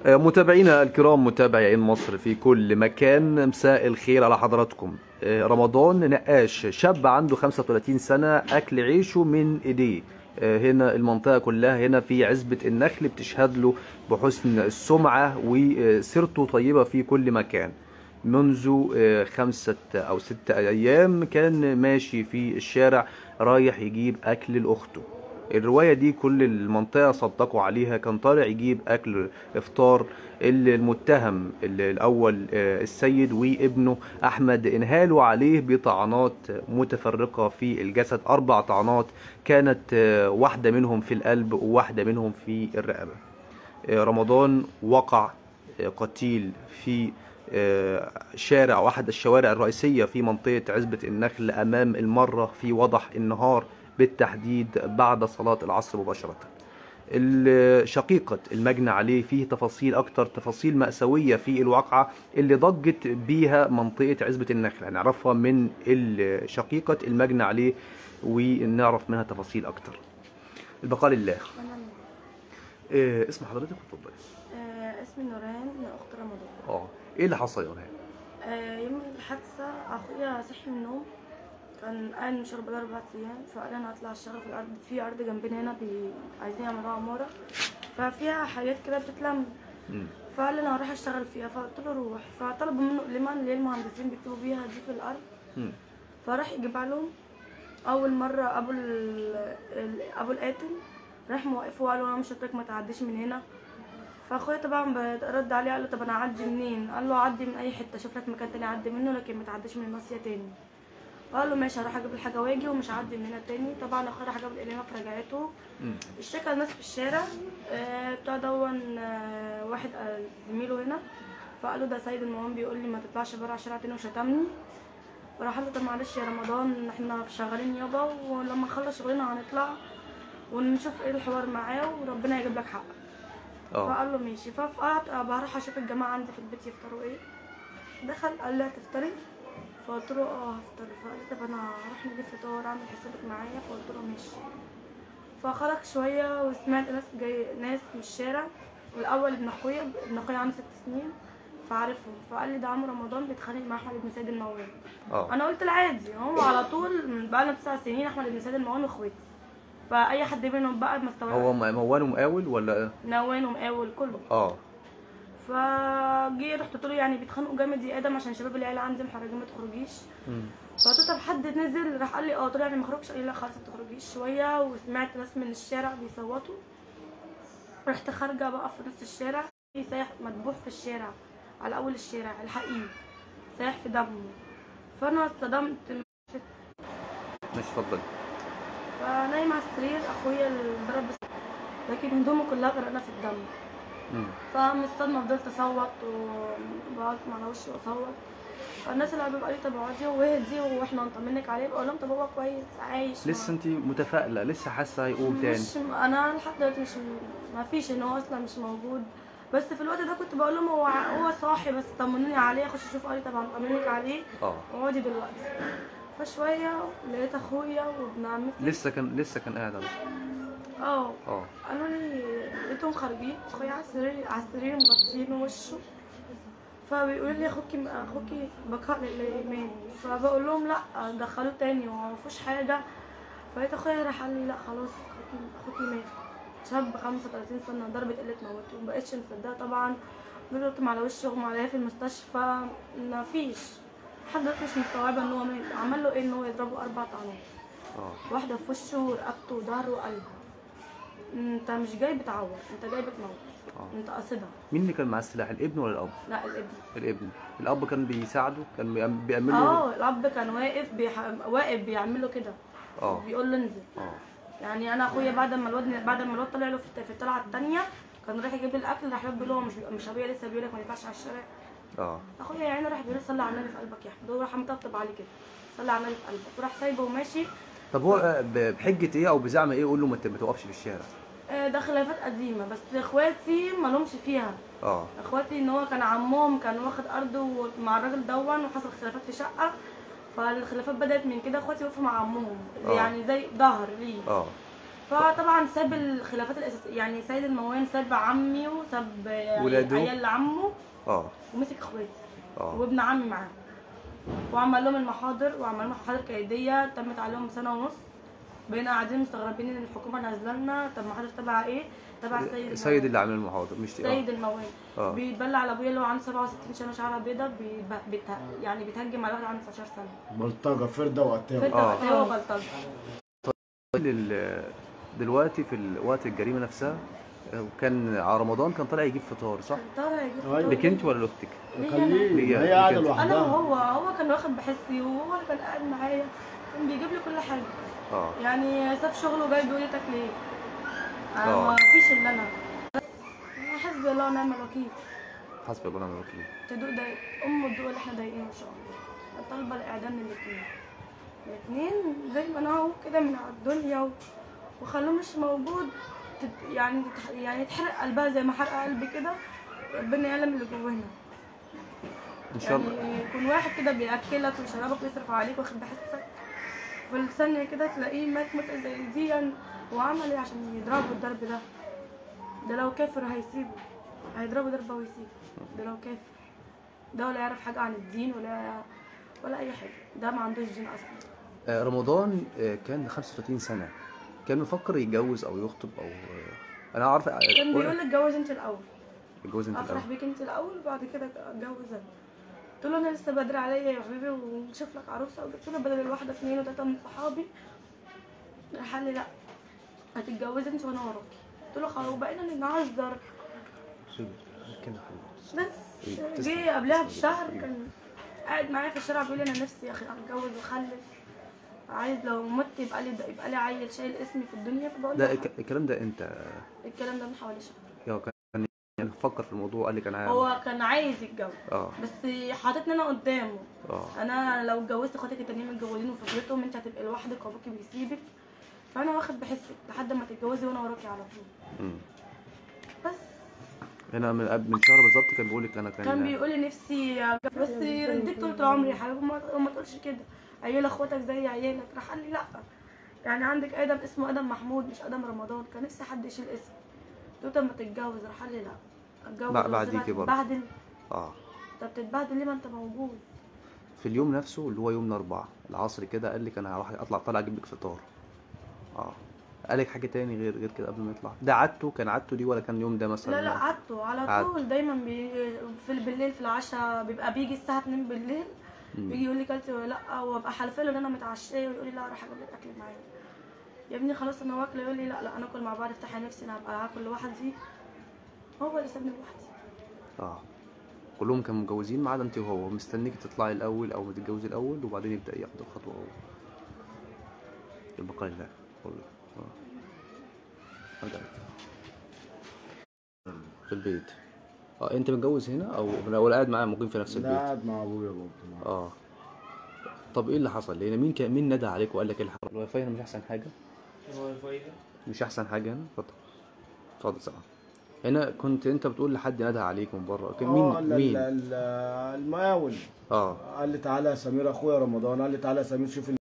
متابعينا الكرام متابعي عين مصر في كل مكان مساء الخير على حضراتكم رمضان نقاش شاب عنده 35 سنة أكل عيشه من إيديه هنا المنطقة كلها هنا في عزبة النخل بتشهد له بحسن السمعة وسيرته طيبة في كل مكان منذ خمسة أو ستة أيام كان ماشي في الشارع رايح يجيب أكل لأخته الرواية دي كل المنطقة صدقوا عليها كان طالع يجيب أكل إفطار المتهم الأول السيد وابنه أحمد انهالوا عليه بطعنات متفرقة في الجسد أربع طعنات كانت واحدة منهم في القلب وواحدة منهم في الرقبة رمضان وقع قتيل في شارع واحد الشوارع الرئيسية في منطقة عزبة النخل أمام المرة في وضح النهار بالتحديد بعد صلاة العصر مباشرة شقيقة المجني عليه فيه تفاصيل أكتر تفاصيل مأساوية في الواقعة اللي ضجت بيها منطقة عزبة النخل هنعرفها من شقيقة المجني عليه ونعرف منها تفاصيل أكتر البقاء لله إيه اسم حضرتك اتفضلي آه اسمي نوران اخت رمضان اه ايه اللي حصل يا نوران آه يوم الحادثه اخويا صحي من النوم كان قاعد مشغل بقاله اربع ايام فقال انا هطلع اشتغل في الارض في ارض جنبنا هنا بي... عايزين يعملوها عماره ففيها حاجات كده بتتلم مم. فقال لي انا هروح اشتغل فيها فقلت له روح فطلبوا منه اقلمه اللي هي المهندسين بيكتبوا بيها دي في الارض مم. فراح يجيبها لهم اول مره ابو ال... ال- ابو القاتل راح موقفه وقال له انا مش هترك ما تعديش من هنا فاخويا طبعا رد عليه قال له طب انا اعدي منين قال له عدي من اي حته شوف لك مكان تاني اعدي منه لكن ما تعديش من الناصيه تاني فقال له ماشي هروح اجيب الحاجه واجي ومش هعدي من هنا تاني طبعا اخويا راح جاب القليمه في رجعته مم. اشتكى الناس في الشارع آه، بتاع دون آه، واحد آه، زميله هنا فقال له ده سيد الموان بيقول لي ما تطلعش بره الشارع تاني وشتمني فراح قال له طب معلش يا رمضان احنا شغالين يابا ولما نخلص شغلنا هنطلع ونشوف ايه الحوار معاه وربنا يجيب لك حقك اه فقال له ماشي فقعدت بروح اشوف الجماعه عندي في البيت يفطروا ايه دخل قال لي هتفطري فقلت له اه هفطر فقال لي طب انا هروح نجيب فطار اعمل حسابك معايا فقلت له ماشي فخرج شويه وسمعت ناس جاي ناس من الشارع الاول ابن اخويا ابن اخويا عنده ست سنين فعرفهم فقال لي ده عم رمضان بيتخانق مع احمد بن سيد الموال اه انا قلت العادي هو على طول من بقالنا تسع سنين احمد بن سيد الموال واخواتي فاي حد منهم بقى ما استوعب هو م- موال ومقاول ولا نوان ومقاول كله اه فجي رحت قلت له يعني بيتخانقوا جامد يا ادم عشان شباب العيله عندي محرجين ما تخرجيش مم. فقلت له طب حد نزل راح قال لي اه قلت له يعني ما اخرجش قال لي لا خلاص ما تخرجيش شويه وسمعت ناس من الشارع بيصوتوا رحت خارجه بقى في نص الشارع في سايح مدبوح في الشارع على اول الشارع الحقيقي سايح في دمه فانا اتصدمت ماشي اتفضل فنايم على السرير اخويا اللي ضرب لكن هدومه كلها غرقانه في الدم مم. فمن الصدمه فضلت اصوت وبقعد على وشي واصوت فالناس اللي قالوا لي طب اقعدي وهدي واحنا نطمنك عليه بقول لهم طب هو كويس عايش لسه انت متفائله لسه حاسه هيقوم تاني مش انا لحد دلوقتي مش ما فيش ان هو اصلا مش موجود بس في الوقت ده كنت بقول لهم هو هو صاحي بس طمنوني عليه اخش اشوف قال لي طب هنطمنك عليه اه اقعدي دلوقتي فشويه لقيت اخويا وابن عمتي لسه كان لسه كان قاعد على اه اه قالوا لي لقيتهم خارجين اخويا على السرير على السرير مغطيين وشه فبيقولوا لي اخوكي اخوكي بقاء للايمان فبقول لهم لا دخلوه تاني وما فيهوش حاجه فلقيت اخويا راح قال لي لا خلاص اخوكي اخوكي مات شاب 35 سنه ضربة قلة موت ومبقتش مصدقه طبعا فضلت على وشي اغمى عليا في المستشفى مفيش لحد دلوقتي مش مستوعبه ان هو مات عمل له ايه ان هو يضربه اربع طعنات اه واحدة في وشه ورقبته وظهره وقلبه انت مش جاي بتعور انت جاي بتموت اه انت قاصدها مين اللي كان معاه السلاح الابن ولا الاب لا الابن الابن الاب كان بيساعده كان بيعم- بيعمل له اه الاب كان واقف بيح... واقف بيعمل له كده اه بيقول له انزل اه يعني انا اخويا بعد ما الواد بعد ما الواد طلع له في في الطلعه الثانيه كان رايح يجيب لي الاكل راح بيقول له هو مش مش ابويا لسه بيقول لك ما ينفعش على الشارع اه اخويا يا عيني راح بيقول لي صلي على النبي في قلبك يا احمد هو راح مطبطب عليه كده صلي على النبي في قلبك وراح سايبه وماشي طب هو آه، ب- بحجه ايه او بزعم ايه يقول له ما ت- ما توقفش في الشارع آه، ده خلافات قديمه بس اخواتي ما لهمش فيها اه اخواتي ان هو كان عمهم كان واخد ارضه مع الراجل دون وحصل خلافات في شقه فالخلافات بدات من كده اخواتي وقفوا مع عمهم آه. يعني زي ظهر ليه اه فطبعا ساب الخلافات الاساسيه يعني سيد الموان ساب عمي وساب ولاده؟ عيال عمه اه ومسك اخواتي اه وابن عمي معاه وعمل لهم المحاضر وعمل لهم محاضر كيديه تمت عليهم سنه ونص بقينا قاعدين مستغربين ان الحكومه نازله لنا طب محاضر تبع ايه؟ تبع السيد سيد الموان. اللي عامل المحاضر مش سيد الموال اه بيتبلع على ابويا اللي هو عنده 67 سنه شعره بيضه بيب... بيت... يعني بيتهجم على واحد عنده 19 سنه بلطجه فرده وقتها فده آه. آه. هو بلطجه لل- دلوقتي في ال- وقت الجريمه نفسها آه، كان على رمضان كان طالع يجيب فطار صح؟ طالع يجيب أيوة. فطار. لك انت ولا لاختك؟ خليه ليه؟ هي قاعده ليه كده؟ انا لوحدها وهو هو كان واخد بحسي وهو اللي كان قاعد معايا كان بيجيب لي كل حاجه اه يعني ساب شغله وجاي بيقول لي تاكل ايه انا آه. ما فيش الا انا أنا حسبي الله ونعم الوكيل حسب الله ونعم الوكيل تدوق ده ام الدوق اللي احنا ضايقينه ان شاء الله طالبه الاعدام للاثنين الاثنين زي ما انا اهو كده من على الدنيا و... وخلوه مش موجود تت... يعني تتح... يعني تحرق قلبها زي ما حرق قلبي كده ربنا يعلم اللي جوانا ان شاء الله يعني يكون واحد كده بياكلك ويشربك ويصرف عليك واخد بحسك في الثانية كده تلاقيه مات موتة زي دي وعمل ايه عشان يضربه الضرب ده ده لو كافر هيسيبه هيضربه ضربة ويسيبه ده لو كافر ده ولا يعرف حاجة عن الدين ولا ولا أي حاجة ده ما عندوش دين أصلا آه، رمضان آه، كان 35 سنه كان مفكر يتجوز او يخطب او آه، انا عارف كان بيقول لك اتجوز انت الأول اتجوز انت افرح الاول بيك انت الاول وبعد كده اتجوز انا قلت له انا لسه بدري عليا يا حبيبي ونشوف لك عروسه وجبت له بدل الواحده اثنين وثلاثه من صحابي راح قال لي لا هتتجوزي انت وانا وراكي قلت له خلاص وبقينا نهزر كده بس جه قبلها بشهر كان قاعد معايا في الشارع بيقول لي انا نفسي يا اخي اتجوز واخلف عايز لو مت يبقى لي يبقى لي عيل شايل اسمي في الدنيا فبقول ده له الك- الكلام ده انت الكلام ده من حوالي شهر يا كان يعني فكر في الموضوع قال لك انا عايز هو كان عايز يتجوز اه بس حاططني انا قدامه اه انا لو اتجوزت اخواتك التانيين متجوزين وفضلتهم انت هتبقي لوحدك وابوكي بيسيبك فانا واخد بحسك لحد ما تتجوزي وانا وراكي على طول مم. بس هنا من قبل من شهر بالظبط كان بيقول لك انا كان كان بيقول لي نفسي أتجوز، بس رديت طول عمري يا حبيبي ما ما تقولش كده عيال اخواتك زي عيالك راح قال لي لا يعني عندك ادم اسمه ادم محمود مش ادم رمضان كان نفسي حد يشيل اسم قلت له طب ما تتجوز راح قال لي لا اتجوز بع- وأسيبها بعديكي برضه. تتبهدل اه طب تتبهدل ليه ما انت موجود في اليوم نفسه اللي هو يوم الاربعاء العصر كده قال لك انا هروح اطلع طالع اجيب لك فطار اه قال لك حاجه تاني غير غير كده قبل ما يطلع ده عادته كان عادته دي ولا كان اليوم ده مثلا لا لا قعدته على قعدت. طول دايما بي في بالليل في العشاء بيبقى بيجي الساعه 2 بالليل مم. بيجي يقول لي كلتي ولا لا وابقى حالفه له ان انا متعشيه ويقول لي لا راح اجيب لك اكل معايا يا ابني خلاص انا واكله يقول لي لا لا انا اكل مع بعض افتحي نفسي انا هبقى هاكل لوحدي هو اللي سابني لوحدي اه كلهم كانوا متجوزين ما عدا انت وهو مستنيك تطلعي الاول او تتجوزي الاول وبعدين يبدا ياخد الخطوه هو البقاء لله والله اه هرجع لك. في البيت اه انت متجوز هنا او ولا قاعد معاه مقيم في نفس لا البيت قاعد مع ابويا برضه اه طب ايه اللي حصل لان مين كان مين ندى عليك وقال لك ايه اللي حصل الواي فاي هنا مش احسن حاجه مش احسن حاجه هنا اتفضل اتفضل سلام هنا كنت انت بتقول لحد ندى عليك من بره كان آه، مين ال- مين ال- ال- المقاول اه قال لي تعالى يا سمير اخويا رمضان قال لي تعالى يا سمير شوف